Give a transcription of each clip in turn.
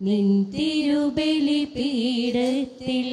നിൻ തിരുബലി പീഠത്തിൽ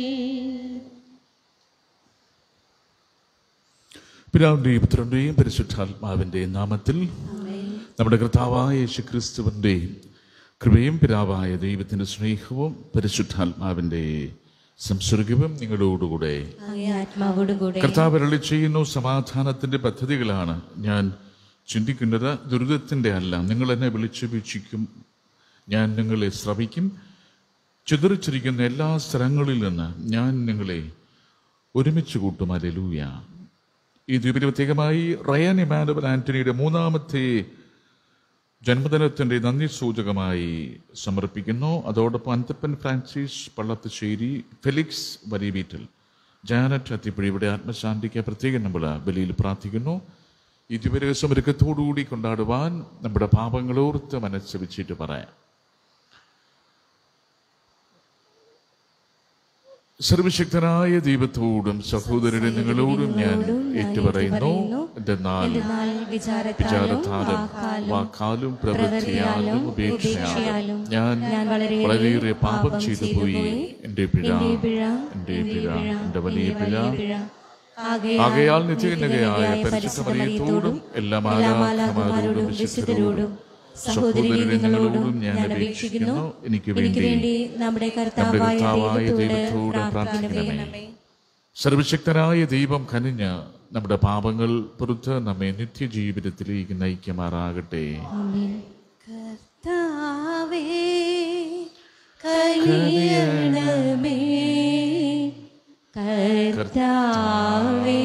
പിതാവിൻ്റെയും പുത്രൻ്റെയും പരിശുദ്ധാത്മാവിൻ്റെയും നാമത്തിൽ നമ്മുടെ കർത്താവായ യേശു ക്രിസ്തുവിൻ്റെ കൃപയും പിതാവായ ദൈവത്തിൻ്റെ സ്നേഹവും പരിശുദ്ധാത്മാവിൻ്റെ സംസർഗവും നിങ്ങളോടുകൂടെ അങ്ങേ ആത്മാവോടുകൂടെ കർത്താവ് അരളി ചെയ്യുന്നു സമാധാനത്തിൻ്റെ പദ്ധതികളാണ് ഞാൻ ചിന്തിക്കുന്നത് ദുരിതത്തിൻ്റെ അല്ല നിങ്ങൾ എന്നെ വിളിച്ചപേക്ഷിക്കും ഞാൻ നിങ്ങളെ ശ്രവിക്കും ചിതറിച്ചിരിക്കുന്ന എല്ലാ സ്ഥലങ്ങളിൽ നിന്ന് ഞാൻ നിങ്ങളെ ഒരുമിച്ച് കൂട്ടും അലലൂയ ഈ ദ്വീപിന് പ്രത്യേകമായി റയൻ ഇമാനുവൽ ആന്റണിയുടെ മൂന്നാമത്തെ ജന്മദിനത്തിന്റെ നന്ദി സൂചകമായി സമർപ്പിക്കുന്നു അതോടൊപ്പം അന്തപ്പൻ ഫ്രാൻസിസ് പള്ളത്തുശ്ശേരി ഫെലിക്സ് വലിയ ജാനറ്റ് അത്തിപ്പുഴയുടെ ആത്മശാന്തിക്ക് പ്രത്യേകം നമ്മൾ ബലിയിൽ പ്രാർത്ഥിക്കുന്നു ഈ ദിവസം ഒരുക്കത്തോടുകൂടി കൊണ്ടാടുവാൻ നമ്മുടെ പാപങ്ങളോർത്ത് മനസ്സ് വെച്ചിട്ട് പറയാം സർവശക്തനായ ദൈവത്തോടും സഹോദരരെ നിങ്ങളോടും ഞാൻ ഏറ്റുപറയുന്നു എന്തെന്നാൽ എന്നാൽ വിചാരത്താലും വിചാരത്താലും വാക്കാലും പ്രവൃത്തിയാലും ഉപേക്ഷയാലും ഞാൻ വളരെയേറെ പാപം ചെയ്തു പോയി എന്റെ പിഴ എന്റെ പിഴ എന്റെ വലിയ പിഴ ആകയാൽ നിത്യകന്യകയായ പരിശുദ്ധ മറിയത്തോടും എല്ലാ മാലാഖമാരോടും വിശുദ്ധരോടും സഹോദരരെ നിങ്ങളോടും ഞാൻ അപേക്ഷിക്കുന്നു എനിക്ക് എനിക്ക് വേണ്ടി വേണ്ടി നമ്മുടെ നമ്മുടെ കർത്താവായ കർത്താവായ ദൈവത്തോട് ദൈവത്തോട് പ്രാർത്ഥന പ്രാർത്ഥിക്കണമേ വേണമേ സർവശക്തനായ ദൈവം കനിഞ്ഞ് നമ്മുടെ പാപങ്ങൾ പുറത്ത് നമ്മെ നിത്യജീവിതത്തിലേക്ക് നയിക്കുമാറാകട്ടെ ആമേൻ. കർത്താവേ കനിയണമേ കർത്താവേ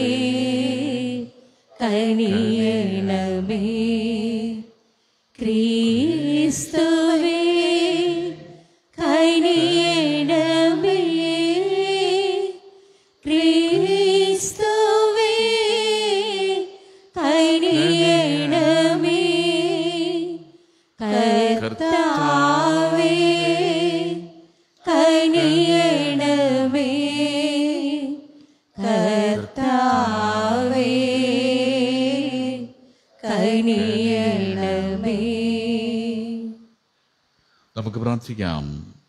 കനിയണമേ ക്രിസ്തുവേ കനിയണമേ ക്രിസ്തുവേ കനിയണമേ കർത്താവേ കനിയണമേ കർത്താവേ കനിയണമേ നമുക്ക് പ്രാർത്ഥിക്കാം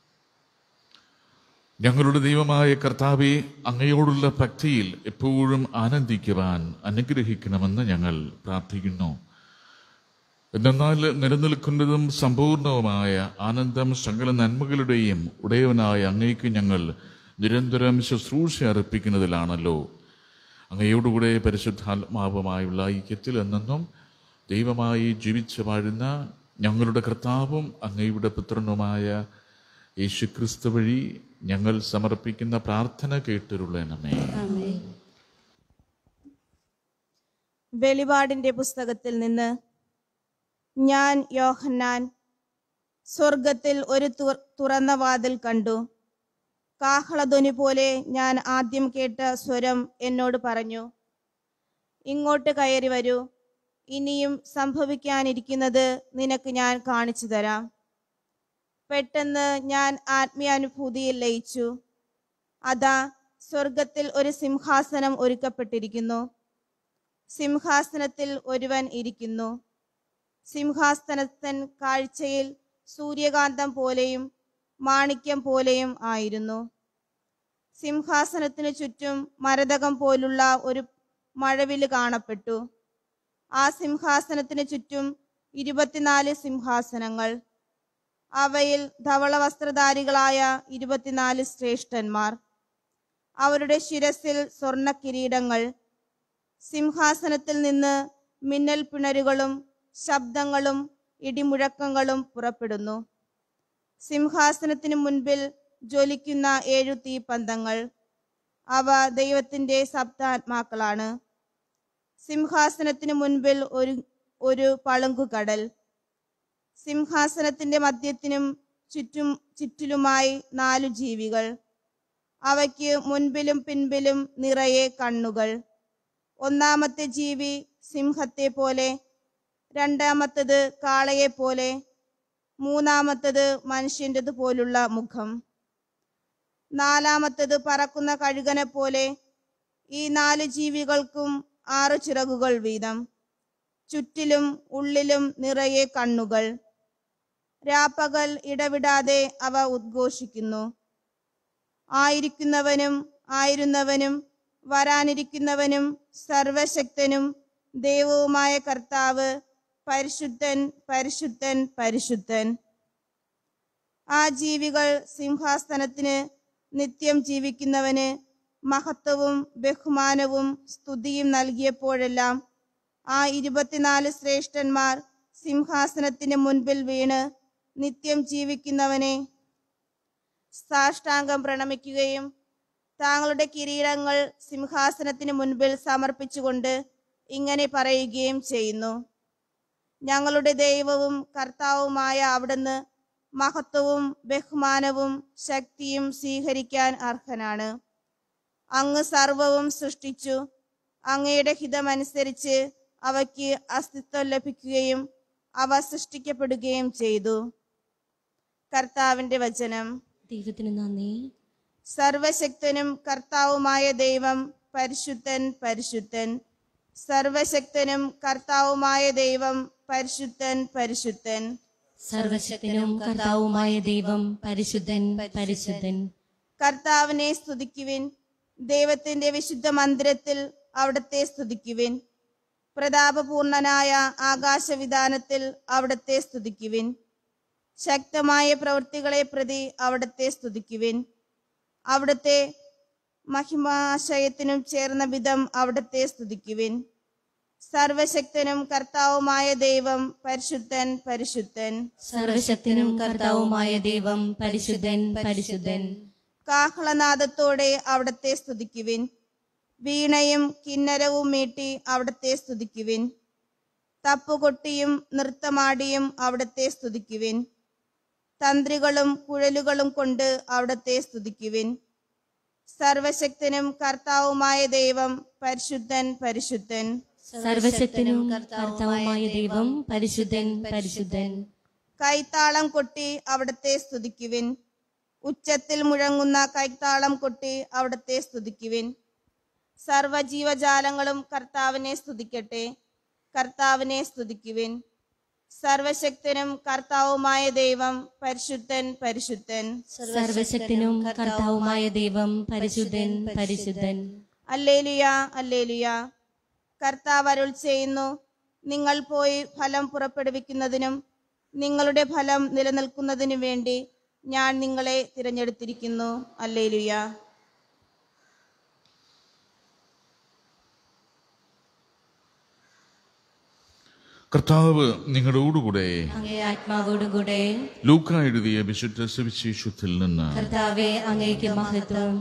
ഞങ്ങളുടെ ദൈവമായ കർത്താവെ അങ്ങയോടുള്ള ഭക്തിയിൽ എപ്പോഴും ആനന്ദിക്കുവാൻ അനുഗ്രഹിക്കണമെന്ന് ഞങ്ങൾ പ്രാർത്ഥിക്കുന്നു എന്നാൽ നിലനിൽക്കുന്നതും സമ്പൂർണവുമായ ആനന്ദം സകല നന്മകളുടെയും ഉടയവനായ അങ്ങേക്ക് ഞങ്ങൾ നിരന്തരം ശുശ്രൂഷ അർപ്പിക്കുന്നതിലാണല്ലോ അങ്ങയോടുകൂടെ പരിശുദ്ധാത്മാവുമായുള്ള ഐക്യത്തിൽ എന്നെന്നും ദൈവമായി ജീവിച്ചു വാഴുന്ന ഞങ്ങളുടെ കർത്താവും അങ്ങയുടെ പുത്രനുമായ യേശുക്രിസ്തു വഴി ഞങ്ങൾ സമർപ്പിക്കുന്ന പ്രാർത്ഥന കേട്ടിരുള്ളണമേ വെളിപാടിന്റെ പുസ്തകത്തിൽ നിന്ന് ഞാൻ യോഹന്നാൻ സ്വർഗത്തിൽ ഒരു തുറ- തുറന്ന വാതിൽ കണ്ടു കാഹളധ്വനി പോലെ ഞാൻ ആദ്യം കേട്ട സ്വരം എന്നോട് പറഞ്ഞു ഇങ്ങോട്ട് കയറി വരൂ ഇനിയും സംഭവിക്കാനിരിക്കുന്നത് നിനക്ക് ഞാൻ കാണിച്ചു തരാം പെട്ടെന്ന് ഞാൻ ആത്മീയാനുഭൂതിയിൽ ലയിച്ചു അതാ സ്വർഗത്തിൽ ഒരു സിംഹാസനം ഒരുക്കപ്പെട്ടിരിക്കുന്നു സിംഹാസനത്തിൽ ഒരുവൻ ഇരിക്കുന്നു സിംഹാസനത്തൻ കാഴ്ചയിൽ സൂര്യകാന്തം പോലെയും മാണിക്യം പോലെയും ആയിരുന്നു സിംഹാസനത്തിനു ചുറ്റും മരതകം പോലുള്ള ഒരു മഴവില് കാണപ്പെട്ടു ആ സിംഹാസനത്തിനു ചുറ്റും ഇരുപത്തിനാല് സിംഹാസനങ്ങൾ അവയിൽ ധവള വസ്ത്രധാരികളായ ഇരുപത്തിനാല് ശ്രേഷ്ഠന്മാർ അവരുടെ ശിരസിൽ സ്വർണ്ണ കിരീടങ്ങൾ സിംഹാസനത്തിൽ നിന്ന് മിന്നൽ പിണരുകളും ശബ്ദങ്ങളും ഇടിമുഴക്കങ്ങളും പുറപ്പെടുന്നു സിംഹാസനത്തിനു മുൻപിൽ ജ്വലിക്കുന്ന ഏഴു തീപ്പന്തങ്ങൾ അവ ദൈവത്തിന്റെ സപ്താത്മാക്കളാണ് സിംഹാസനത്തിനു മുൻപിൽ ഒരു ഒരു പളുങ്കുകടൽ സിംഹാസനത്തിന്റെ മധ്യത്തിനും ചുറ്റും ചുറ്റിലുമായി നാലു ജീവികൾ അവയ്ക്ക് മുൻപിലും പിൻപിലും നിറയെ കണ്ണുകൾ ഒന്നാമത്തെ ജീവി സിംഹത്തെ പോലെ രണ്ടാമത്തത് കാളയെ പോലെ മൂന്നാമത്തത് മനുഷ്യൻ്റെത് പോലുള്ള മുഖം നാലാമത്തത് പറക്കുന്ന കഴുകനെ പോലെ ഈ നാല് ജീവികൾക്കും ആറു ചിറകുകൾ വീതം ചുറ്റിലും ഉള്ളിലും നിറയെ കണ്ണുകൾ രാപ്പകൽ ഇടവിടാതെ അവ ഉദ്ഘോഷിക്കുന്നു ആയിരിക്കുന്നവനും ആയിരുന്നവനും വരാനിരിക്കുന്നവനും സർവശക്തനും ദൈവവുമായ കർത്താവ് പരിശുദ്ധൻ പരിശുദ്ധൻ പരിശുദ്ധൻ ആ ജീവികൾ സിംഹാസനത്തിന് നിത്യം ജീവിക്കുന്നവന് മഹത്വവും ബഹുമാനവും സ്തുതിയും നൽകിയപ്പോഴെല്ലാം ആ ഇരുപത്തിനാല് ശ്രേഷ്ഠന്മാർ സിംഹാസനത്തിന് മുൻപിൽ വീണ് നിത്യം ജീവിക്കുന്നവനെ സാഷ്ടാംഗം പ്രണമിക്കുകയും താങ്കളുടെ കിരീടങ്ങൾ സിംഹാസനത്തിന് മുൻപിൽ സമർപ്പിച്ചുകൊണ്ട് ഇങ്ങനെ പറയുകയും ചെയ്യുന്നു ഞങ്ങളുടെ ദൈവവും കർത്താവുമായ അവിടുന്ന് മഹത്വവും ബഹുമാനവും ശക്തിയും സ്വീകരിക്കാൻ അർഹനാണ് അങ്ങ് സർവവും സൃഷ്ടിച്ചു അങ്ങയുടെ ഹിതമനുസരിച്ച് അവയ്ക്ക് അസ്തിത്വം ലഭിക്കുകയും അവ സൃഷ്ടിക്കപ്പെടുകയും ചെയ്തു കർത്താവിന്റെ വചനം ദൈവത്തിന് നന്ദി സർവശക്തനും കർത്താവുമായ ദൈവം പരിശുദ്ധൻ പരിശുദ്ധൻ സർവശക്തനും കർത്താവുമായ ദൈവം പരിശുദ്ധൻ പരിശുദ്ധൻ സർവശക്തനും കർത്താവുമായ ദൈവം പരിശുദ്ധൻ പരിശുദ്ധൻ കർത്താവിനെ സ്തുതിക്കുവിൻ ദൈവത്തിന്റെ വിശുദ്ധ മന്ദിരത്തിൽ അവിടത്തെ സ്തുതിക്കുവിൻ പ്രതാപപൂർണനായ ആകാശവിധാനത്തിൽ അവിടത്തെ സ്തുതിക്കുവിൻ ശക്തമായ പ്രവൃത്തികളെ പ്രതി അവിടത്തെ സ്തുതിക്കുവിൻ അവിടുത്തെ മഹിമാശയത്തിനും ചേർന്ന വിധം അവിടത്തെ സ്തുതിക്കുവിൻ സർവശക്തനും കർത്താവുമായ ദൈവം പരിശുദ്ധൻ പരിശുദ്ധൻ സർവശക്തനും കർത്താവുമായ ദൈവം പരിശുദ്ധൻ പരിശുദ്ധൻ കാഹളനാദത്തോടെ അവിടത്തെ സ്തുതിക്കുവിൻ വീണയും കിന്നരവും മീട്ടി അവിടത്തെ സ്തുതിക്കുവിൻ തപ്പുകൊട്ടിയും നൃത്തമാടിയും അവിടത്തെ സ്തുതിക്കുവിൻ തന്ത്രികളും കുഴലുകളും കൊണ്ട് അവിടത്തെ സ്തുതിക്കുവിൻ സർവശക്തനും കർത്താവുമായ ദൈവം പരിശുദ്ധൻ പരിശുദ്ധൻ സർവശക്തനും കർത്താവുമായ ദൈവം പരിശുദ്ധൻ പരിശുദ്ധൻ കൈത്താളം കൊട്ടി അവിടത്തെ സ്തുതിക്കുവിൻ ഉച്ചത്തിൽ മുഴങ്ങുന്ന കൈത്താളം കൊട്ടി അവിടത്തെ സ്തുതിക്കുവിൻ സർവജീവജാലങ്ങളും കർത്താവിനെ സ്തുതിക്കട്ടെ കർത്താവിനെ സ്തുതിക്കുവിൻ സർവശക്തനും കർത്താവുമായ ദൈവം പരിശുദ്ധൻ പരിശുദ്ധൻ സർവശക്തനും കർത്താവുമായ ദൈവം പരിശുദ്ധൻ പരിശുദ്ധൻ അല്ലേലുയ അല്ലേലുയ കർത്താവ് അരുൾ ചെയ്യുന്നു നിങ്ങൾ പോയി ഫലം പുറപ്പെടുവിക്കുന്നതിനും നിങ്ങളുടെ ഫലം നിലനിൽക്കുന്നതിനും വേണ്ടി ഞാൻ നിങ്ങളെ തിരഞ്ഞെടുത്തിരിക്കുന്നു അല്ലേലുയ കർത്താവ് നിങ്ങളോടുകൂടെ അങ്ങേ ആത്മാവോടുകൂടെ ലൂക്ക എഴുതിയ വിശുദ്ധ സുവിശേഷത്തിൽ നിന്ന് കർത്താവെ അങ്ങേക്ക് മഹത്വം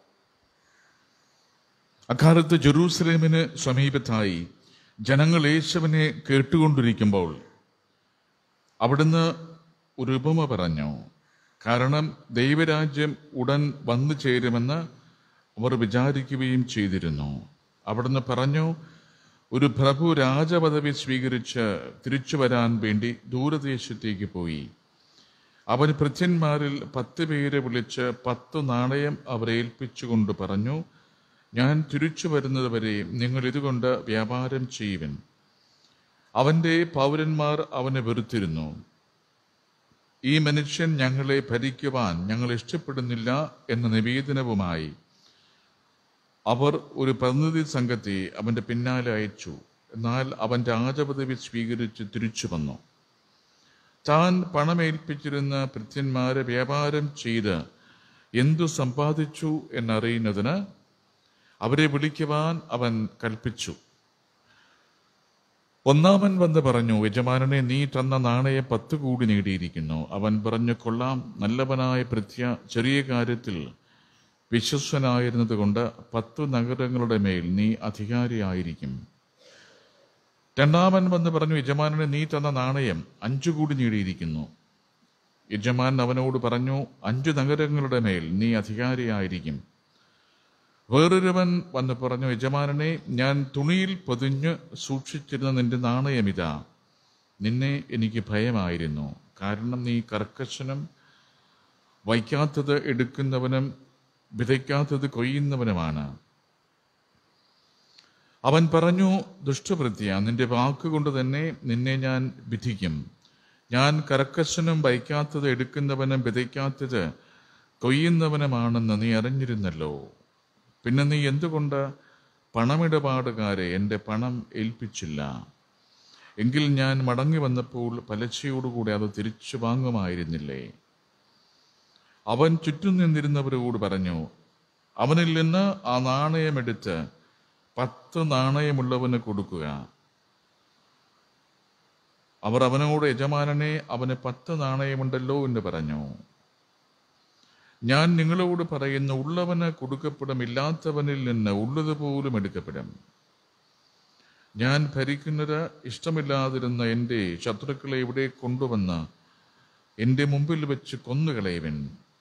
അക്കാലത്ത് ജെറൂസലേമിന് സമീപത്തായി ജനങ്ങൾ യേശുവിനെ കേട്ടുകൊണ്ടിരിക്കുമ്പോൾ അവിടുന്ന് ഒരു ഉപമ പറഞ്ഞു കാരണം ദൈവരാജ്യം ഉടൻ വന്നു ചേരുമെന്ന് അവർ വിചാരിക്കുകയും ചെയ്തിരുന്നു അവിടുന്ന് പറഞ്ഞു ഒരു പ്രഭു രാജപദവി സ്വീകരിച്ച് തിരിച്ചു വരാൻ വേണ്ടി ദൂരദേശത്തേക്ക് പോയി അവൻ ഭൃത്യന്മാരിൽ പത്ത് പേരെ വിളിച്ച് പത്ത് നാണയം അവരെ ഏൽപ്പിച്ചുകൊണ്ട് പറഞ്ഞു ഞാൻ തിരിച്ചു വരുന്നത് വരെ നിങ്ങൾ ഇതുകൊണ്ട് വ്യാപാരം ചെയ്യുവൻ അവന്റെ പൗരന്മാർ അവനെ വെറുത്തിരുന്നു ഈ മനുഷ്യൻ ഞങ്ങളെ ഭരിക്കുവാൻ ഞങ്ങൾ ഇഷ്ടപ്പെടുന്നില്ല എന്ന നിവേദനവുമായി അവർ ഒരു പ്രതിനിധി സംഘത്തെ അവന്റെ പിന്നാലെ അയച്ചു എന്നാൽ അവൻ രാജപദവി സ്വീകരിച്ച് തിരിച്ചു വന്നു താൻ പണമേൽപ്പിച്ചിരുന്ന ഭൃത്യന്മാരെ വ്യാപാരം ചെയ്ത് എന്തു സമ്പാദിച്ചു എന്നറിയുന്നതിന് അവരെ വിളിക്കുവാൻ അവൻ കൽപ്പിച്ചു ഒന്നാമൻ വന്ന് പറഞ്ഞു യജമാനനെ നീ തന്ന നാണയം പത്ത് കൂടി നേടിയിരിക്കുന്നു അവൻ പറഞ്ഞു കൊള്ളാം നല്ലവനായ ഭൃത്യ ചെറിയ കാര്യത്തിൽ വിശ്വസ്വനായിരുന്നത് കൊണ്ട് പത്തു നഗരങ്ങളുടെ മേൽ നീ അധികാരിയായിരിക്കും രണ്ടാമൻ വന്ന് പറഞ്ഞു യജമാനനെ നീ തന്ന നാണയം അഞ്ചു കൂടി നേടിയിരിക്കുന്നു യജമാൻ അവനോട് പറഞ്ഞു അഞ്ചു നഗരങ്ങളുടെ മേൽ നീ അധികാരിയായിരിക്കും വേറൊരുവൻ വന്ന് പറഞ്ഞു യജമാനനെ ഞാൻ തുണിയിൽ പൊതിഞ്ഞ് സൂക്ഷിച്ചിരുന്ന നിന്റെ നാണയമിതാ നിന്നെ എനിക്ക് ഭയമായിരുന്നു കാരണം നീ കർക്കശനും വയ്ക്കാത്തത് എടുക്കുന്നവനും വിതയ്ക്കാത്തത് കൊയ്യുന്നവനുമാണ് അവൻ പറഞ്ഞു ദുഷ്ടവൃത്തിയ നിന്റെ വാക്കുകൊണ്ട് തന്നെ നിന്നെ ഞാൻ വിധിക്കും ഞാൻ കരക്കശനും വയ്ക്കാത്തത് എടുക്കുന്നവനും വിതയ്ക്കാത്തത് കൊയ്യുന്നവനുമാണെന്ന് നീ അറിഞ്ഞിരുന്നല്ലോ പിന്നെ നീ എന്തുകൊണ്ട് പണമിടപാടുകാരെ എൻ്റെ പണം ഏൽപ്പിച്ചില്ല എങ്കിൽ ഞാൻ മടങ്ങി വന്നപ്പോൾ പലിശയോടുകൂടി അത് തിരിച്ചു വാങ്ങുമായിരുന്നില്ലേ അവൻ ചുറ്റും നിന്നിരുന്നവരോട് പറഞ്ഞു അവനിൽ നിന്ന് ആ നാണയമെടുത്ത് പത്ത് നാണയമുള്ളവന് കൊടുക്കുക അവർ അവനോട് യജമാനനെ അവന് പത്ത് നാണയമുണ്ടല്ലോ എന്ന് പറഞ്ഞു ഞാൻ നിങ്ങളോട് പറയുന്ന ഉള്ളവന് കൊടുക്കപ്പെടും ഇല്ലാത്തവനിൽ നിന്ന് ഉള്ളതുപോലും എടുക്കപ്പെടും ഞാൻ ഭരിക്കുന്നത് ഇഷ്ടമില്ലാതിരുന്ന എൻ്റെ ശത്രുക്കളെ ഇവിടെ കൊണ്ടുവന്ന് എൻ്റെ മുമ്പിൽ വെച്ച് കൊന്നുകളയവൻ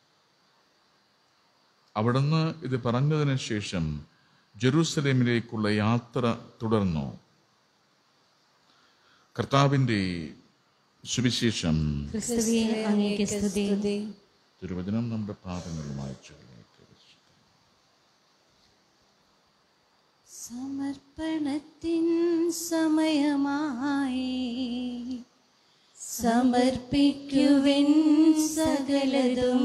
അവിടുന്ന് ഇത് പറഞ്ഞതിന് ശേഷം ജെറൂസലേമിലേക്കുള്ള യാത്ര തുടർന്നു കർത്താവിൻ്റെ സുവിശേഷം ക്രിസ്തുവേ അങ്ങേക്ക് സ്തുതി തിരുവചനം നമ്മുടെ പാദങ്ങളുമായി ചൊല്ലിയേക്ക് സമർപ്പണത്തിൻ സമയമായി സമർപ്പിക്കുവിൻ സകലതും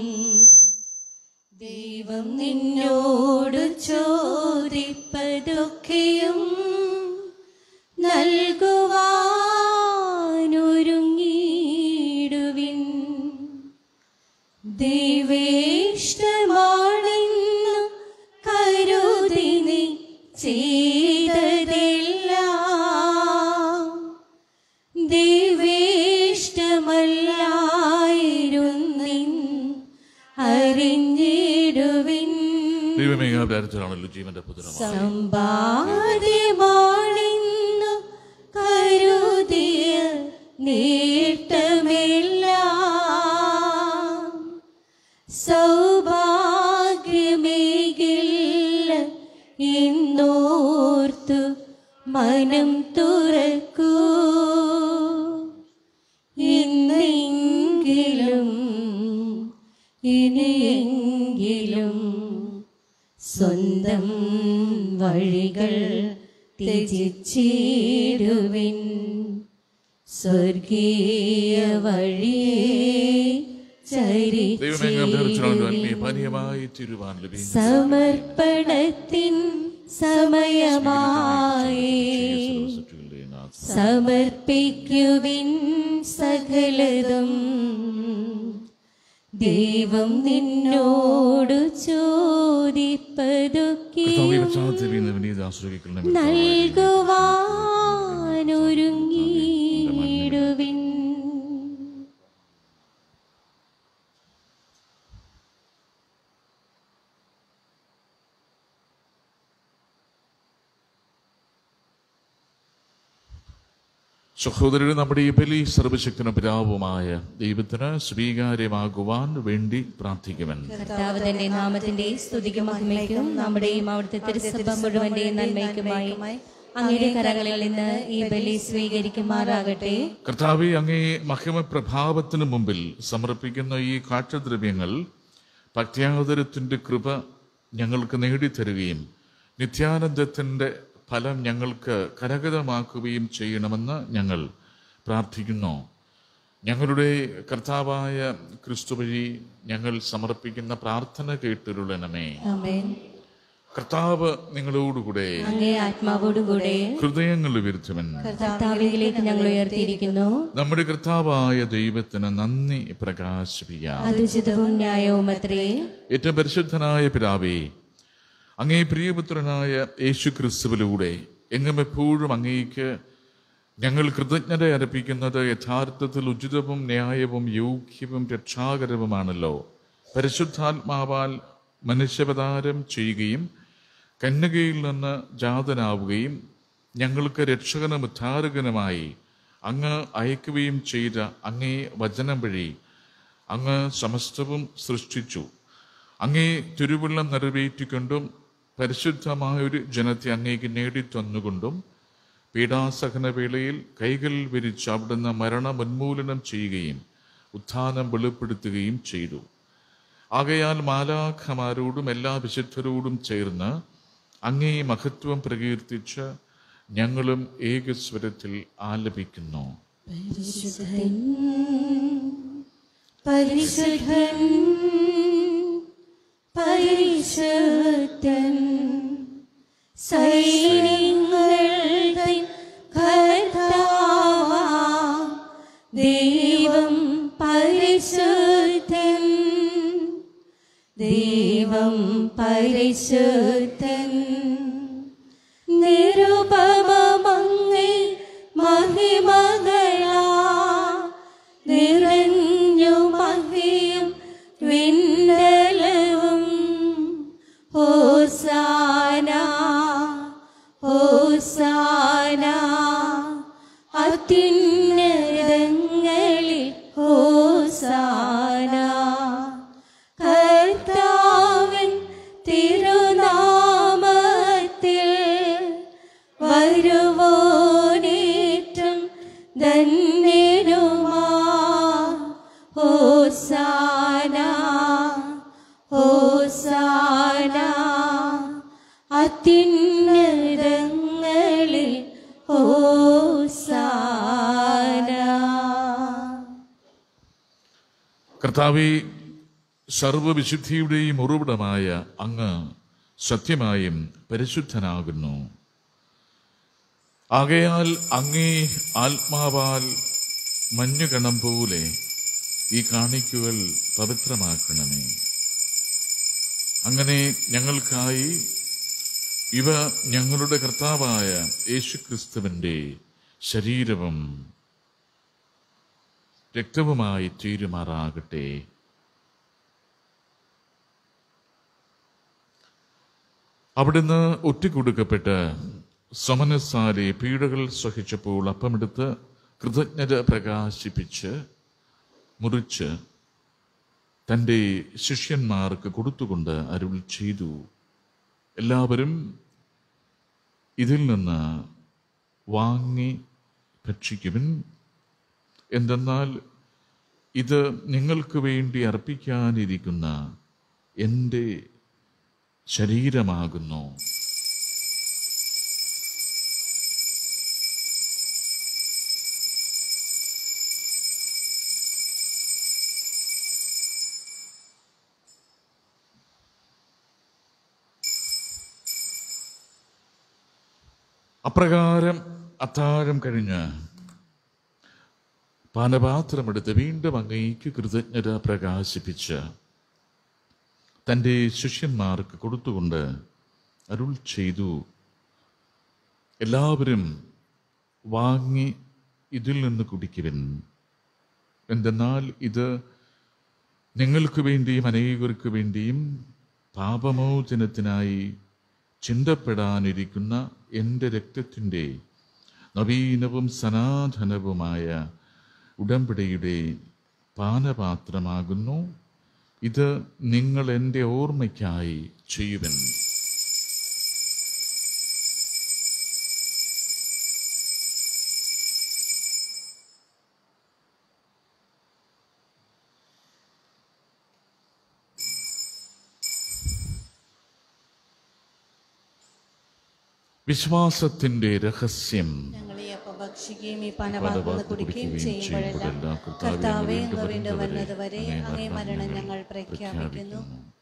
ദൈവം നിന്നോട് ചോദിപ്പതൊക്കെയും നൽകുവാനൊരുങ്ങിയിടുവിൻ ദൈവേഷ്ടമാണെന്നു കരുതി നീ ചെയ്തതെല്ലാം ദൈവേഷ്ടമല്ലായിരുന്നിൻ അറിഞ്ഞിടുവിൻ ദൈവമേ കാര്യത്തിലാണല്ലോ ജീവന്റെ പുത്രമാണ് സമ്പാദ്യമാണെന്നു കരുതിയ നേട്ടമെല്ലാം സൗഭാഗ്യമേകില്ല എന്നോർത്തു മനം തുറക്കൂ ഇന്നെങ്കിലും ഇനിയെങ്കിലും സ്വന്തം വഴികൾ ത്യജിച്ചിടുവിൻ സ്വർഗീയ വഴിയെ ദൈവമേ കാര്യത്തിലാണല്ലോ ചരിച്ചിടുവിൻ അന്മേ പാനീയമായി തിരുവാൻ ലഭിക്കും സമർപ്പണത്തിൻ സമയമായി സമർപ്പിക്കുവിൻ സകലതും ദൈവം നിന്നോട് ചോദിപ്പതൊക്കെ നൽകുവാനൊരുങ്ങിയിടുവിൻ സഹോദരൻ നമ്മുടെ ഈ ബലി സർവശക്തനും പിതാവുമായ ദൈവത്തിന് സ്വീകാര്യമാകുവാൻ വേണ്ടി പ്രാർത്ഥിക്കുവൻ കർത്താവ് തന്റെ നാമത്തിന്റെ സ്തുതിക്കും മഹിമയ്ക്കും നമ്മുടെയും അവിടുത്തെ തിരുസഭ മുഴുവന്റെയും നന്മയ്ക്കുമായി അങ്ങയുടെ കരങ്ങളിൽ നിന്ന് ഈ ബലി സ്വീകരിക്കുമാറാകട്ടെ കർത്താവെ അങ്ങേ മഹിമ പ്രഭാവത്തിന് മുമ്പിൽ സമർപ്പിക്കുന്ന ഈ കാഴ്ചദ്രവ്യങ്ങൾ ഭക്ത്യാദരത്തിന്റെ കൃപ ഞങ്ങൾക്ക് നേടിത്തരുകയും നിത്യാനന്ദത്തിന്റെ ഫലം ഞങ്ങൾക്ക് കരഗതമാക്കുകയും ചെയ്യണമെന്ന് ഞങ്ങൾ പ്രാർത്ഥിക്കുന്നു ഞങ്ങളുടെ കർത്താവായ ക്രിസ്തു വഴി ഞങ്ങൾ സമർപ്പിക്കുന്ന പ്രാർത്ഥന കേട്ടിരുളണമേ ആമേൻ കർത്താവ് നിങ്ങളോടുകൂടെ അങ്ങേ ആത്മാവോടുകൂടെ ഹൃദയങ്ങൾ വിരുദ്ധവൻ കർത്താവിലേക്ക് ഞങ്ങൾ ഉയർത്തിയിരിക്കുന്നു നമ്മുടെ കർത്താവായ ദൈവത്തിന് നന്ദി പ്രകാശിപ്പിക്കാം അതുചിതവും ന്യായവും അത്രേ ഏറ്റവും പരിശുദ്ധനായ പിതാവേ അങ്ങേ പ്രിയപുത്രനായ യേശു ക്രിസ്തുവിലൂടെ എങ്ങും എപ്പോഴും അങ്ങേക്ക് ഞങ്ങൾ കൃതജ്ഞത അർപ്പിക്കുന്നത് യഥാർത്ഥത്തിൽ ഉചിതവും ന്യായവും യോഗ്യവും രക്ഷാകരവുമാണല്ലോ പരിശുദ്ധാത്മാവാൽ മനുഷ്യവതാരം ചെയ്യുകയും കന്യകയിൽ നിന്ന് ജാതനാവുകയും ഞങ്ങൾക്ക് രക്ഷകനും ഉദ്ധാരകനുമായി അങ്ങ് അയക്കുകയും ചെയ്ത അങ്ങേ വചനം വഴി അങ്ങ് സമസ്തവും സൃഷ്ടിച്ചു അങ്ങേ തിരുവുള്ളം നിറവേറ്റിക്കൊണ്ടും പരിശുദ്ധമായ ഒരു ജനത്തെ അങ്ങേക്ക് നേടിത്തന്നുകൊണ്ടും പീഡാസഹന വേളയിൽ കൈകൾ വിരിച്ച് അവിടുന്ന് മരണം ഉന്മൂലനം ചെയ്യുകയും ഉത്ഥാനം വെളിപ്പെടുത്തുകയും ചെയ്തു ആകയാൽ മാലാഖമാരോടും എല്ലാ വിശുദ്ധരോടും ചേർന്ന് അങ്ങേ മഹത്വം പ്രകീർത്തിച്ച് ഞങ്ങളും ഏകസ്വരത്തിൽ ആലപിക്കുന്നു പരിശുദ്ധൻ പരിശുദ്ധൻ പരിശുദ്ധൻ സൈന്യങ്ങളുടെ കർത്താവാ ദൈവം പരിശുദ്ധൻ ദൈവം പരിശുദ്ധൻ നിരുപമങ്ങി മഹിമകളാ നിറഞ്ഞു മഹിയും വിണ്ടലവും ഹോസാന ഹോസാന അത്യുന്നതങ്ങളിൽ ഹോസാന കർത്താവിൻ തിരുനാമത്തിൽ വരുവോനേറ്റം ധന്യനുമാ ഹോസാന ഹോസാന അത്യുന്നതങ്ങളിൽ ഹോസാന കർത്താവെ സർവവിശുദ്ധിയുടെയും ഉറവിടമായ അങ്ങ് സത്യമായും പരിശുദ്ധനാകുന്നു ആകയാൽ അങ്ങേ ആത്മാവാൽ മഞ്ഞുകണം പോലെ ഈ കാണിക്കുകൾ പവിത്രമാക്കണമേ അങ്ങനെ ഞങ്ങൾക്കായി ഇവ ഞങ്ങളുടെ കർത്താവായ യേശുക്രിസ്തുവിൻ്റെ ശരീരവും രക്തവുമായി തീരുമാറാകട്ടെ അവിടുന്ന് ഒറ്റിക്കൊടുക്കപ്പെട്ട് സമനസാലെ പീഡകൾ സഹിച്ചപ്പോൾ അപ്പമെടുത്ത് കൃതജ്ഞത പ്രകാശിപ്പിച്ച് മുറിച്ച് തൻ്റെ ശിഷ്യന്മാർക്ക് കൊടുത്തുകൊണ്ട് അരുൾ ചെയ്തു എല്ലാവരും ഇതിൽ നിന്ന് വാങ്ങി ഭക്ഷിക്കുവിൻ എന്തെന്നാൽ ഇത് നിങ്ങൾക്ക് വേണ്ടി അർപ്പിക്കാനിരിക്കുന്ന എൻ്റെ ശരീരമാകുന്നു അപ്രകാരം അത്താഴം കഴിഞ്ഞ് പാനപാത്രമെടുത്ത് വീണ്ടും അങ്ങേക്ക് കൃതജ്ഞത പ്രകാശിപ്പിച്ച് തൻ്റെ ശിഷ്യന്മാർക്ക് കൊടുത്തുകൊണ്ട് അരുൾ ചെയ്തു എല്ലാവരും വാങ്ങി ഇതിൽ നിന്ന് കുടിക്കുവിൻ എന്തെന്നാൽ ഇത് നിങ്ങൾക്ക് വേണ്ടിയും അനേകർക്ക് വേണ്ടിയും പാപമോചനത്തിനായി ചിന്തപ്പെടാനിരിക്കുന്ന എൻ്റെ രക്തത്തിൻ്റെ നവീനവും സനാതനവുമായ ഉടമ്പടിയുടെ പാനപാത്രമാകുന്നു ഇത് നിങ്ങൾ എൻ്റെ ഓർമ്മയ്ക്കായി ചെയ്യുവൻ വിശ്വാസത്തിന്റെ രഹസ്യം ഞങ്ങൾ ഈ അപ്പം ഭക്ഷിക്കുകയും ഈ പാനപാത്രം കുടിക്കുകയും ചെയ്യുമ്പോഴെല്ലാം കർത്താവെ അങ്ങ് വീണ്ടും വരുന്നത് വരെ അങ്ങേ മരണം ഞങ്ങൾ പ്രഖ്യാപിക്കുന്നു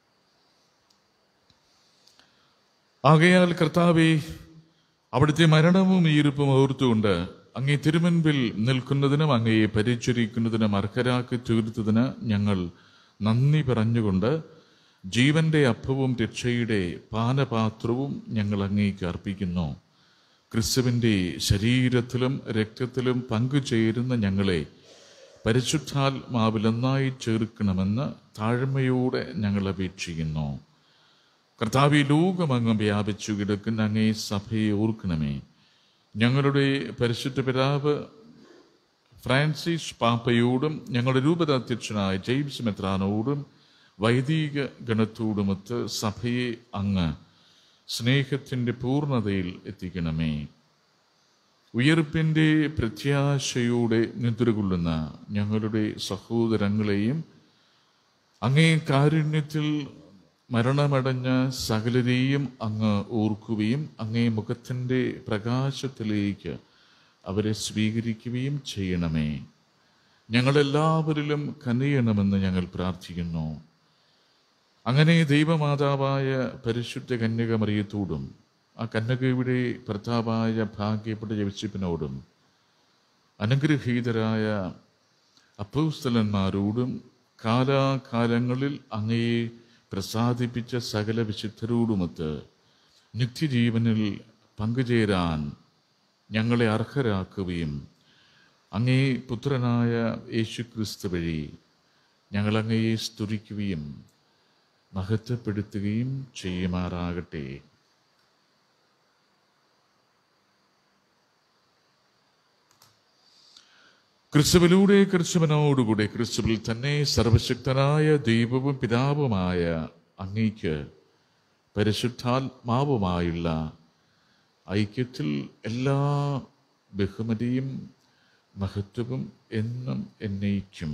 ആകയാൽ കർത്താവെ അവിടുത്തെ മരണവും ഈർപ്പും ഓർത്തുകൊണ്ട് അങ്ങേ തിരുമുൻപിൽ നിൽക്കുന്നതിനും അങ്ങയെ പരിചരിക്കുന്നതിനും അർഹരാക്കി തീർത്തതിന് ഞങ്ങൾ നന്ദി പറഞ്ഞുകൊണ്ട് ജീവന്റെ അപ്പവും രക്ഷയുടെ പാനപാത്രവും ഞങ്ങൾ അങ്ങേക്ക് അർപ്പിക്കുന്നു ക്രിസ്തുവിന്റെ ശരീരത്തിലും രക്തത്തിലും പങ്കുചേരുന്ന ഞങ്ങളെ പരിശുദ്ധാത്മാവിൽ ഒന്നായി ചേർക്കണമെന്ന് താഴ്മയോടെ ഞങ്ങൾ അപേക്ഷിക്കുന്നു കർത്താവ് ഈ ലോകമങ്ങ് വ്യാപിച്ചു കിടക്കുന്ന അങ്ങേ സഭയെ ഓർക്കണമേ ഞങ്ങളുടെ പരിശുദ്ധ പിതാവ് ഫ്രാൻസിസ് പാപ്പയോടും ഞങ്ങളുടെ രൂപതാധ്യക്ഷനായ ജെയിംസ് മെത്രാനോടും വൈദിക ഗണത്തോടുമൊത്ത് സഭയെ അങ്ങ് സ്നേഹത്തിൻ്റെ പൂർണ്ണതയിൽ എത്തിക്കണമേ ഉയർപ്പിൻ്റെ പ്രത്യാശയോടെ നിദ്രകൊള്ളുന്ന ഞങ്ങളുടെ സഹോദരങ്ങളെയും അങ്ങേ കാരുണ്യത്തിൽ മരണമടഞ്ഞ സകലരെയും അങ്ങ് ഓർക്കുകയും അങ്ങേ മുഖത്തിൻ്റെ പ്രകാശത്തിലേക്ക് അവരെ സ്വീകരിക്കുകയും ചെയ്യണമേ ഞങ്ങളെല്ലാവരിലും കനിയണമെന്ന് ഞങ്ങൾ പ്രാർത്ഥിക്കുന്നു അങ്ങനെ ദൈവമാതാവായ പരിശുദ്ധ കന്യക മറിയത്തോടും ആ കന്യകയുടെ ഭർത്താവായ ഭാഗ്യപ്പെട്ട ജവിശിപ്പിനോടും അനുഗ്രഹീതരായ അപ്പോസ്തലന്മാരോടും കാലാകാലങ്ങളിൽ അങ്ങയെ പ്രസാദിപ്പിച്ച സകല വിശുദ്ധരോടുമൊത്ത് നിത്യജീവനിൽ പങ്കുചേരാൻ ഞങ്ങളെ അർഹരാക്കുകയും അങ്ങേ പുത്രനായ യേശുക്രിസ്തു വഴി ഞങ്ങൾ അങ്ങയെ സ്തുതിക്കുകയും മഹത്വപ്പെടുത്തുകയും ചെയ്യുമാറാകട്ടെ ക്രിസ്തുവിലൂടെ ക്രിസ്തുവിനോടുകൂടെ ക്രിസ്തുവിൽ തന്നെ സർവശക്തനായ ദൈവവും പിതാവുമായ അങ്ങയ്ക്ക് പരിശുദ്ധാത്മാവുമായുള്ള ഐക്യത്തിൽ എല്ലാ ബഹുമതിയും മഹത്വവും എന്നും എന്നയിക്കും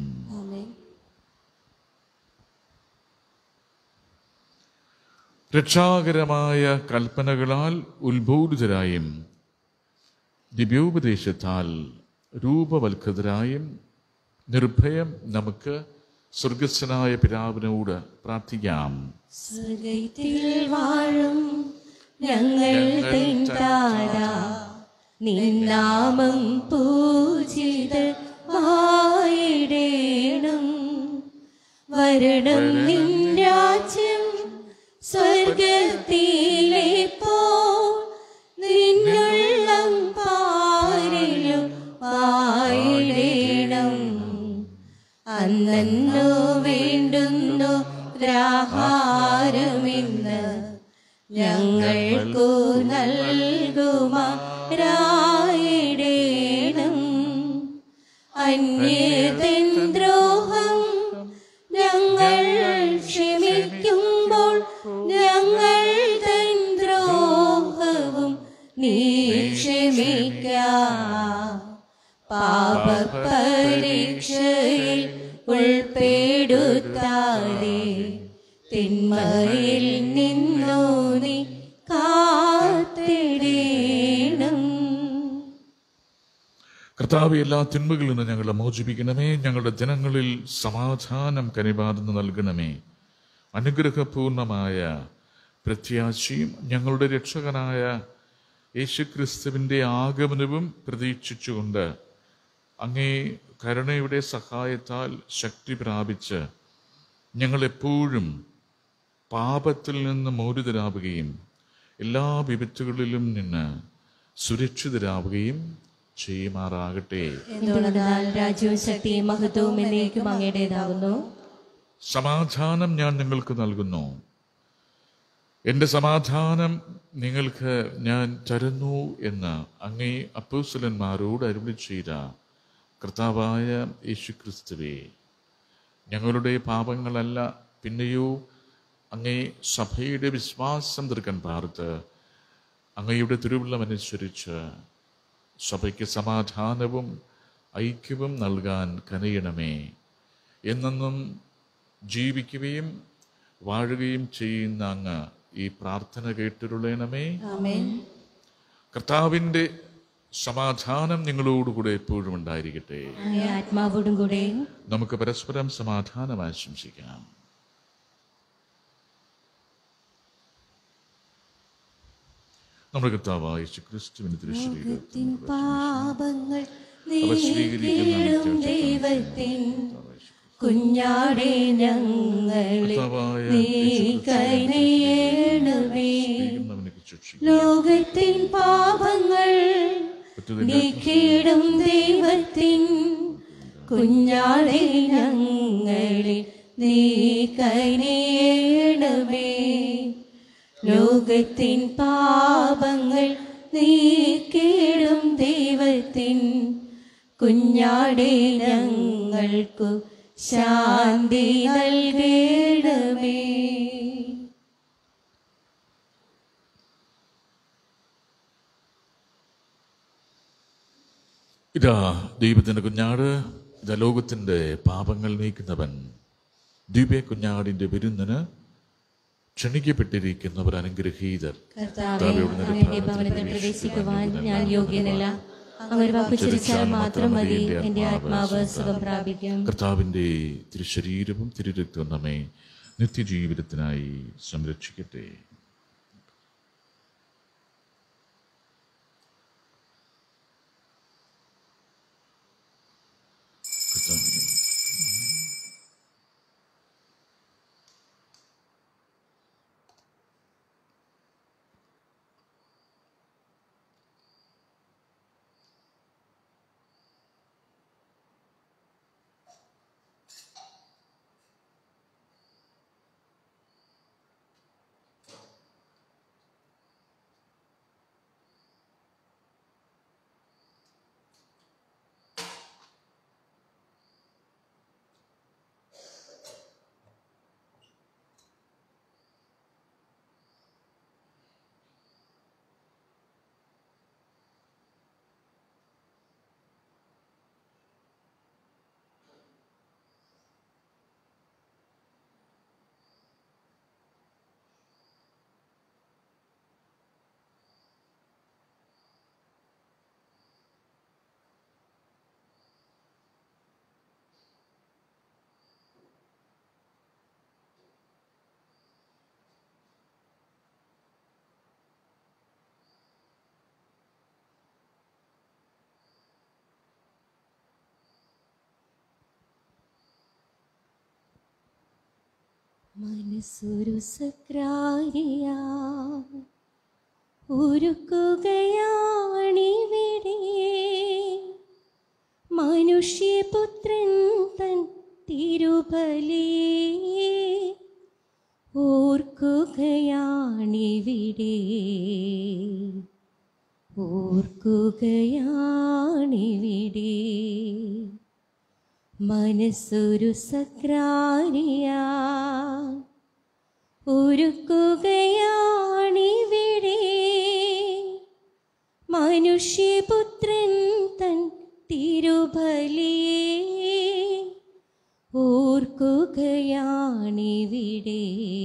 രക്ഷാകരമായ കൽപ്പനകളാൽ ഉത്ബോധിതരായും ദിവ്യോപദേശത്താൽ രൂപവൽക്കൃതരായും നിർഭയം നമുക്ക് സ്വർഗസ്വനായ പിതാവിനോട് പ്രാർത്ഥിക്കാം സ്വർഗത്തിൽ വാഴും ഞങ്ങൾ തൻ താരാ നിന്നാമം പൂജിതമായിടേണം വരണം നിൻ രാജ്യം സ്വർഗത്തിലെ പോ നിന്നുള്ളം പാരിലും വായിടേണം അന്നു വേണ്ടുന്നു ദ്രാഹാരമിന്ന് ഞങ്ങൾക്കു നൽകുമാരായിടേണം അന്യതൻ ദ്രോഹം ഞങ്ങൾ ക്ഷമിക്കുമ്പോൾ ഞങ്ങൾ തൻ ദ്രോഹവും നീ ക്ഷമിക്ക പാപപരീക്ഷയിൽ ഉൾപ്പെടുത്താതെ തിന്മയിൽ നിന്നു നീ കാത്തിടേണം കർത്താവ് എല്ലാ തിന്മകളിൽ നിന്ന് ഞങ്ങളെ മോചിപ്പിക്കണമേ ഞങ്ങളുടെ ദിനങ്ങളിൽ സമാധാനം കനിവാർന്ന് നൽകണമേ അനുഗ്രഹപൂർണമായ പ്രത്യാശയും ഞങ്ങളുടെ രക്ഷകനായ യേശുക്രിസ്തുവിൻ്റെ ആഗമനവും പ്രതീക്ഷിച്ചുകൊണ്ട് അങ്ങേ കരുണയുടെ സഹായത്താൽ ശക്തി പ്രാപിച്ച് ഞങ്ങളെപ്പോഴും പാപത്തിൽ നിന്ന് മോചിതരാവുകയും എല്ലാ വിപത്തുകളിലും നിന്ന് സുരക്ഷിതരാവുകയും ചെയ്യുമാറാകട്ടെ എന്തുകൊണ്ടെന്നാൽ രാജ്യവും ശക്തിയും മഹത്വവും എന്നേക്കും അങ്ങയുടേതാകുന്നു സമാധാനം ഞാൻ നിങ്ങൾക്ക് നൽകുന്നു എൻ്റെ സമാധാനം നിങ്ങൾക്ക് ഞാൻ തരുന്നു എന്ന് അങ്ങേ അപ്പോസ്തലന്മാരോട് അരുളി ചെയ്ത കർത്താവായ യേശുക്രിസ്തുവേ ഞങ്ങളുടെ പാപങ്ങളല്ല പിന്നെയോ അങ്ങേ സഭയുടെ വിശ്വാസം തീർക്കാൻ പാർത്ത് അങ്ങയുടെ തിരുവുള്ളമനുസരിച്ച് സഭയ്ക്ക് സമാധാനവും ഐക്യവും നൽകാൻ കനിയണമേ എന്നെന്നും ജീവിക്കുകയും വാഴുകയും ചെയ്യുന്ന അങ്ങ് ഈ പ്രാർത്ഥന കേട്ടിരുളയണമേ ആമേൻ കർത്താവിൻ്റെ സമാധാനം നിങ്ങളോടുകൂടെ എപ്പോഴും ഉണ്ടായിരിക്കട്ടെ അങ്ങേ ആത്മാവോടും കൂടെ നമുക്ക് പരസ്പരം സമാധാനം ആശംസിക്കാം നമ്മുടെ കർത്താവായ യേശു ക്രിസ്തുവിന് ലോകത്തിൻ പാപങ്ങൾ അവ സ്വീകരിക്കുന്ന നീക്കിയിടും ദൈവത്തിൻ കുഞ്ഞാടെ ഞങ്ങളിൽ കർത്താവായ നീ കൈനേണമേ ശിക്ഷിക്കും ലോകത്തിൻ പാപങ്ങൾ നീക്കിയിടും ദൈവത്തിൻ കുഞ്ഞാടെ ഞങ്ങളിൽ നീ കൈനേണമേ ലോകത്തിൻ പാപങ്ങൾ നീക്കിയിടും ദൈവത്തിൻ കുഞ്ഞാടെ ഞങ്ങൾക്കു ശാന്തി നൽകണമേ ഇതാ ദൈവത്തിന്റെ കുഞ്ഞാട് ഇതാ ലോകത്തിന്റെ പാപങ്ങൾ നീക്കുന്നവൻ ദിവ്യ കുഞ്ഞാടിന്റെ വിരുന്നിന് ക്ഷണിക്കപ്പെട്ടിരിക്കുന്നവർ അനുഗ്രഹീതർ കർത്താവെ അങ്ങയുടെ ഭവനത്തിൽ പ്രവേശിക്കുവാൻ ഞാൻ യോഗ്യനല്ല അങ്ങൊരു വാക്കുച്ചരിച്ചാൽ മാത്രം മതി എന്റെ ആത്മാവ് സുഖം പ്രാപിക്കും കർത്താവിൻ്റെ തിരുശരീരവും തിരുരക്തവും നമ്മെ നിത്യജീവിതത്തിനായി സംരക്ഷിക്കട്ടെ കർത്താവേ, മനസ്സൊരു സക്രാരിയ ഒരുക്കുകയാണിവിടെ മനുഷ്യപുത്രൻ തൻ തിരുബലി ഓർക്കുകയാണിവിടെ ഓർക്കുകയാണിവിടെ മനസ്സൊരു സക്രാരിയ ഒരുക്കുകയാണിവിടെ മനുഷ്യപുത്രൻ തൻ തിരുബലിയെ ഓർക്കുകയാണിവിടെ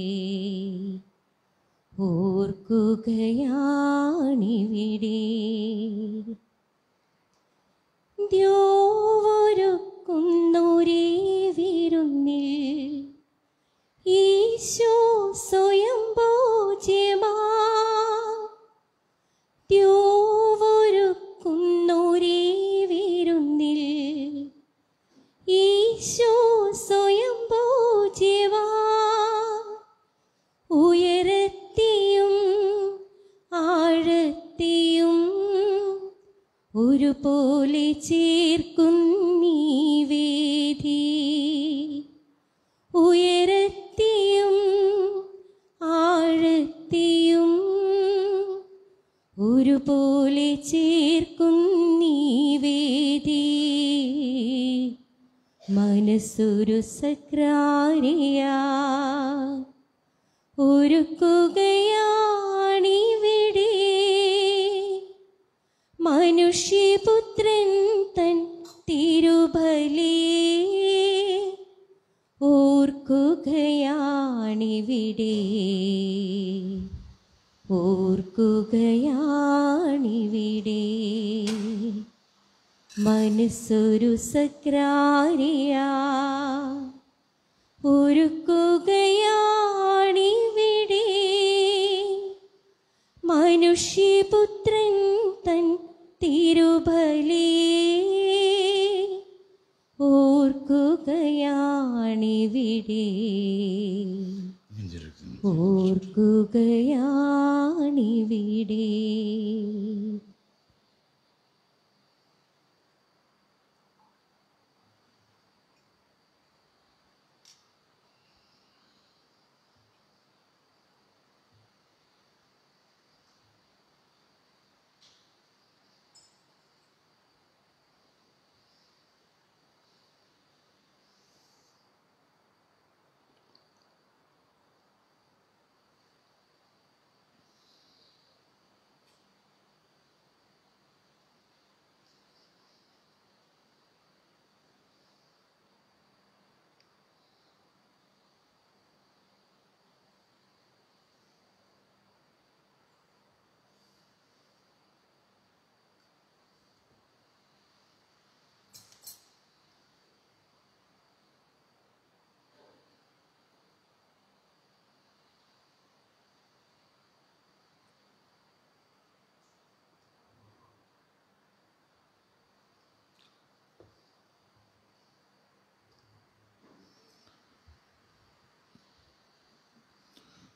ഓർക്കുകയാണിവിടെ ദ്യോവൊരുക്കുന്നൊരേ വിരുന്നിൽ ഈശോ സ്വയം ഭോജ്യമാ ദ്യോവൊരുക്കുന്നൊരേ വിരുന്നിൽ ഈശോ സ്വയം ഭോജ്യമാ ഉയരത്തിയും ആഴത്തിയും ഒരുപോലെ ചേർക്കുന്നീ വേദി ഉയരത്തിയും ആഴത്തിയും ഒരുപോലെ ചേർക്കുന്നീ വേദി മനസ്സൊരു സക്രാരിയാ ഒരുക്കുകയാണിവിടെ മനുഷ്യപുത്രൻ തൻ തിരുബലിയെ ഓർക്കുകയാണിവിടെ ഓർക്കുകയാണിവിടെ മനസ്സൊരു സക്രാരിയാ ഒരുക്കുകയാണിവിടെ മനുഷ്യപുത്രൻ തൻ തിരുബലിയെ ഓർക്കുകയാണിവിടെ നെഞ്ചിരുത്തുന്നു. ഓർക്കുകയാണിവിടെ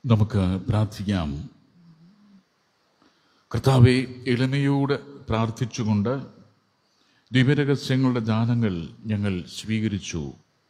നമുക്ക് പ്രാർത്ഥിക്കാം കർത്താവെ എളിമയോട് പ്രാർത്ഥിച്ചുകൊണ്ട് ദിവ്യരഹസ്യങ്ങളുടെ ദാനങ്ങൾ ഞങ്ങൾ സ്വീകരിച്ചു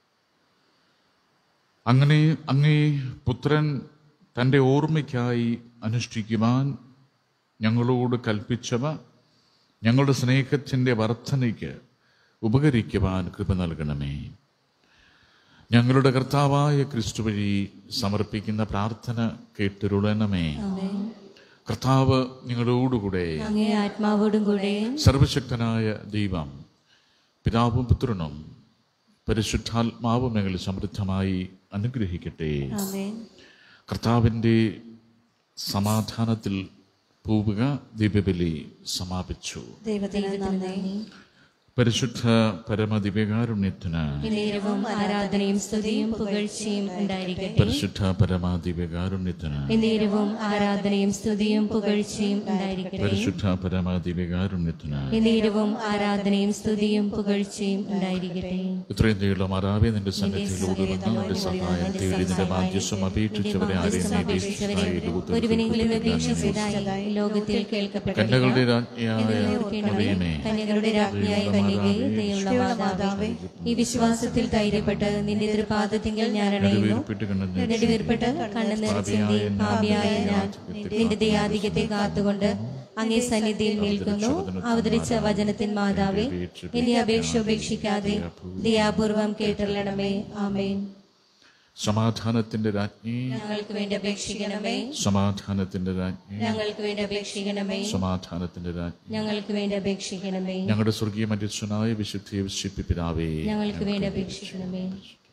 അങ്ങനെ അങ്ങേ പുത്രൻ തൻ്റെ ഓർമ്മയ്ക്കായി അനുഷ്ഠിക്കുവാൻ ഞങ്ങളോട് കൽപ്പിച്ചവ ഞങ്ങളുടെ സ്നേഹത്തിൻ്റെ വർധനയ്ക്ക് ഉപകരിക്കുവാൻ കൃപ നൽകണമേ ഞങ്ങളുടെ കർത്താവായ ക്രിസ്തു വഴി സമർപ്പിക്കുന്ന പ്രാർത്ഥന കേട്ടിരുളണമേ കർത്താവ് നിങ്ങളോടുകൂടെ അങ്ങേ ആത്മാവോടും കൂടെ സർവശക്തനായ ദൈവം പിതാവും പുത്രനും പരിശുദ്ധാത്മാവും ഞങ്ങളെ സമൃദ്ധമായി അനുഗ്രഹിക്കട്ടെ ആമേൻ കർത്താവിൻ്റെ സമാധാനത്തിൽ പോവുക ദിവ്യബലി സമാപിച്ചു ദൈവത്തിന് നന്ദി പരിശുദ്ധ പരമദിവ്യകാരുണ്യത്തിന് നേരവും ആരാധനയും സ്തുതിയും പുകഴ്ചയും ഉണ്ടായിരിക്കട്ടെ പരിശുദ്ധ പരമദിവ്യകാരുണ്യത്തിന് നേരവും ആരാധനയും സ്തുതിയും പുകഴ്ചയും ഉണ്ടായിരിക്കട്ടെ പരിശുദ്ധ പരമദിവ്യകാരുണ്യത്തിന് നേരവും ആരാധനയും സ്തുതിയും പുകഴ്ചയും ഉണ്ടായിരിക്കട്ടെ ഇത്രയും നീളം അറാവെ നിന്റെ സന്നിധിയിലൂടെ വന്ന് നിന്റെ സഹായം തേടി നിന്റെ മാധ്യസ്ഥം അപേക്ഷിച്ചവരെ ആരെയും നീ ഉപേക്ഷിച്ചതായി ലോകത്തിൽ ഒരുവനെങ്കിലും ഉപേക്ഷിച്ചതായി ലോകത്തിൽ കേൾക്കപ്പെട്ടു കന്യകളുടെ രാജ്ഞിയായ മറിയമേ കന്യകളുടെ രാജ്ഞിയായ കന്യകെ ദയുള്ള മാതാവേ ഈ വിശ്വാസത്തിൽ ധൈര്യപ്പെട്ട് നിന്റെ തൃപാദത്തിങ്കൽ ഞാൻ അണയുന്നു നെടുവീർപ്പിട്ട് കണ്ണു നെടുവീർപ്പെട്ട് കണ്ണു നിറച്ചിന്റെ ഭാവിയായ ഞാൻ നിന്റെ ദയാധികത്തെ കാത്തുകൊണ്ട് അങ്ങേ സന്നിധിയിൽ നിൽക്കുന്നു അവതരിച്ച വചനത്തിൻ മാതാവേ എന്നെ അപേക്ഷ ഉപേക്ഷിക്കാതെ ദയാപൂർവം കേട്ടല്ലണമേ ആമേൻ സമാധാനത്തിന്റെ രാജ്ഞി ഞങ്ങൾക്ക് വേണ്ടി അപേക്ഷിക്കണമേ സമാധാനത്തിന്റെ രാജ്ഞി ഞങ്ങൾക്ക് വേണ്ടി അപേക്ഷിക്കണമേ സമാധാനത്തിന്റെ രാജ്ഞി ഞങ്ങൾക്ക് വേണ്ടി അപേക്ഷിക്കണമേ ഞങ്ങളുടെ സ്വർഗീയ മധ്യസ്ഥനായ വിശുദ്ധിയെ വിശിപ്പിതാവേ ഞങ്ങൾക്ക് വേണ്ടി അപേക്ഷിക്കണമേ